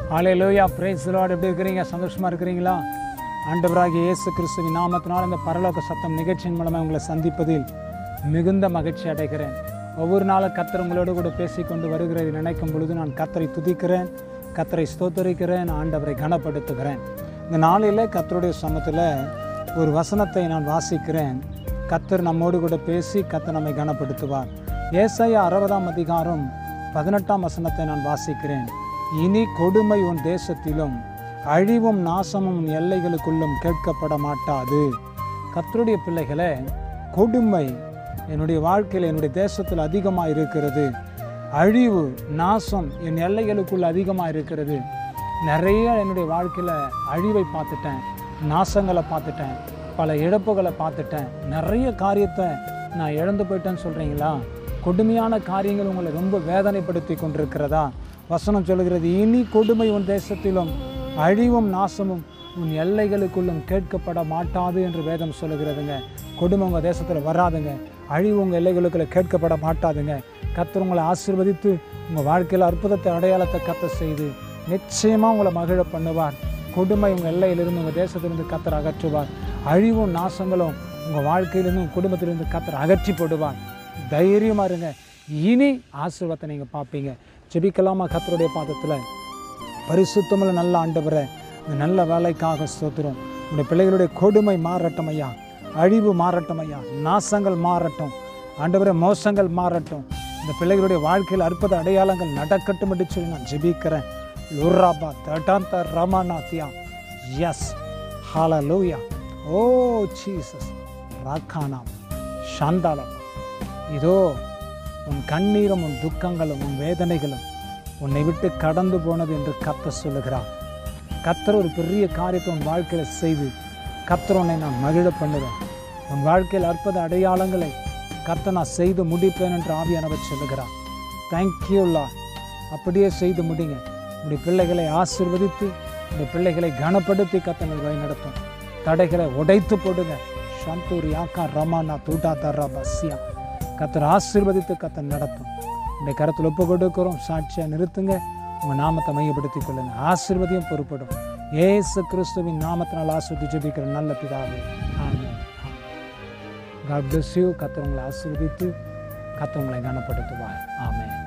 ஆலே லோயா brace Lord எப்படி இருக்கிறீங்க சந்தோஷமாக இருக்கிறீங்களா ஆண்டவராகிய இயேசு கிறிஸ்துவின் நாமத்தினால் இந்த பரலோக சத்தம் நிகழ்ச்சியின் மூலமாக உங்களை சந்திப்பதில் மிகுந்த மகிழ்ச்சி அடைகிறேன் ஒவ்வொரு நாளும் கத்தர் உங்களோடு கூட பேசிக்கொண்டு வருகிறதை நினைக்கும் பொழுது நான் கத்தரை துதிக்கிறேன் கத்தரை ஸ்தோத்தரிக்கிறேன் ஆண்டவரை கனப்படுத்துகிறேன் இந்த நாளில் கத்தருடைய சமத்தில் ஒரு வசனத்தை நான் வாசிக்கிறேன் கத்தர் நம்மோடு கூட பேசி கத்தர் நம்மை கனப்படுத்துவார் ஏசாயா அறுபதாம் அதிகாரம் பதினெட்டாம் வசனத்தை நான் வாசிக்கிறேன் இனி கொடுமை உன் தேசத்திலும் அழிவும் நாசமும் உன் எல்லைகளுக்குள்ளும் கேட்கப்பட மாட்டாது கர்த்தருடைய பிள்ளைகளே கொடுமை என்னுடைய வாழ்க்கையில் என்னுடைய தேசத்தில் அதிகமாக இருக்கிறது அழிவு நாசம் என் எல்லைகளுக்குள்ள அதிகமாக இருக்கிறது நிறைய என்னுடைய வாழ்க்கையில் அழிவை பார்த்துட்டேன் நாசங்களை பார்த்துட்டேன் பல இழப்புகளை பார்த்துட்டேன் நிறைய காரியத்தை நான் இழந்து போயிட்டேன்னு சொல்கிறீங்களா கொடுமையான காரியங்கள் உங்களை ரொம்ப வேதனைப்படுத்தி கொண்டிருக்கிறதா வசனம் சொல்கிறது இனி கொடுமை உன் தேசத்திலும் அழிவும் நாசமும் உன் எல்லைகளுக்குள்ளும் கேட்கப்பட மாட்டாது என்று வேதம் சொல்லுகிறதுங்க கொடுமை உங்கள் தேசத்தில் வராதுங்க அழிவு உங்கள் எல்லைகளுக்குள்ள கேட்கப்பட மாட்டாதுங்க கத்தர் உங்களை ஆசீர்வதித்து உங்கள் வாழ்க்கையில் அற்புதத்தை அடையாளத்தை கத்த செய்து நிச்சயமாக உங்களை மகிழ பண்ணுவார் கொடுமை உங்கள் எல்லையிலிருந்து உங்கள் தேசத்திலிருந்து கத்தர் அகற்றுவார் அழிவும் நாசங்களும் உங்கள் வாழ்க்கையிலிருந்து உங்கள் குடும்பத்திலிருந்து கத்தர் அகற்றி போடுவார் தைரியமாக இருங்க இனி ஆசீர்வாதத்தை நீங்கள் பார்ப்பீங்க ஜெபிக்கலாமா கத்தருடைய பாதத்தில் பரிசுத்தமுள்ள நல்ல ஆண்டவரை இந்த நல்ல வேலைக்காக ஸ்தோத்திரம் உடைய பிள்ளைகளுடைய கொடுமை மாறட்டும் ஐயா அழிவு மாறட்டும் ஐயா நாசங்கள் மாறட்டும் ஆண்டவரை மோசங்கள் மாறட்டும் இந்த பிள்ளைகளுடைய வாழ்க்கையில் அற்புத அடையாளங்கள் நடக்கட்டும் என்று சொல்லி நான் ஜெபிக்கிறேன் லுராபா தட்டாந்த ரமநாத்தியா எஸ் ஹால லூயா ஓ ஜீசஸ் ராக்கானாம் சாந்தாளம் இதோ உன் கண்ணீரும் உன் துக்கங்களும் உன் வேதனைகளும் உன்னை விட்டு கடந்து போனது என்று கத்த சொல்லுகிறார் கத்தர் ஒரு பெரிய காரியத்தை உன் வாழ்க்கையில் செய்து கத்தர் உன்னை நான் மகிழ பண்ணுவேன் உன் வாழ்க்கையில் அற்புத அடையாளங்களை கத்த நான் செய்து முடிப்பேன் என்று ஆவியானவர் சொல்லுகிறார் தேங்க்யூல்லா அப்படியே செய்து முடிங்க உடைய பிள்ளைகளை ஆசிர்வதித்து உடைய பிள்ளைகளை கனப்படுத்தி கத்தனை வழி நடத்தும் தடைகளை உடைத்து போடுங்க சந்தூர் யாக்கா ரமானா தூட்டா தர்ரா பஸ்யா கத்தர் ஆசீர்வதித்து கத்தர் நடத்தும் உடைய கருத்தில் ஒப்பு கொடுக்கிறோம் சாட்சியாக நிறுத்துங்க உங்கள் நாமத்தை மையப்படுத்திக் கொள்ளுங்க ஆசீர்வதியும் பொறுப்படும் ஏசு கிறிஸ்துவின் நாமத்தினால் ஆஸ்வதி ஜெபிக்கிற நல்ல பிதாவே ஆமென் காட் பிளஸ் யூ கத்தர் உங்களை ஆசீர்வதித்து கத்தர் உங்களை கனப்படுத்துவார் ஆமென்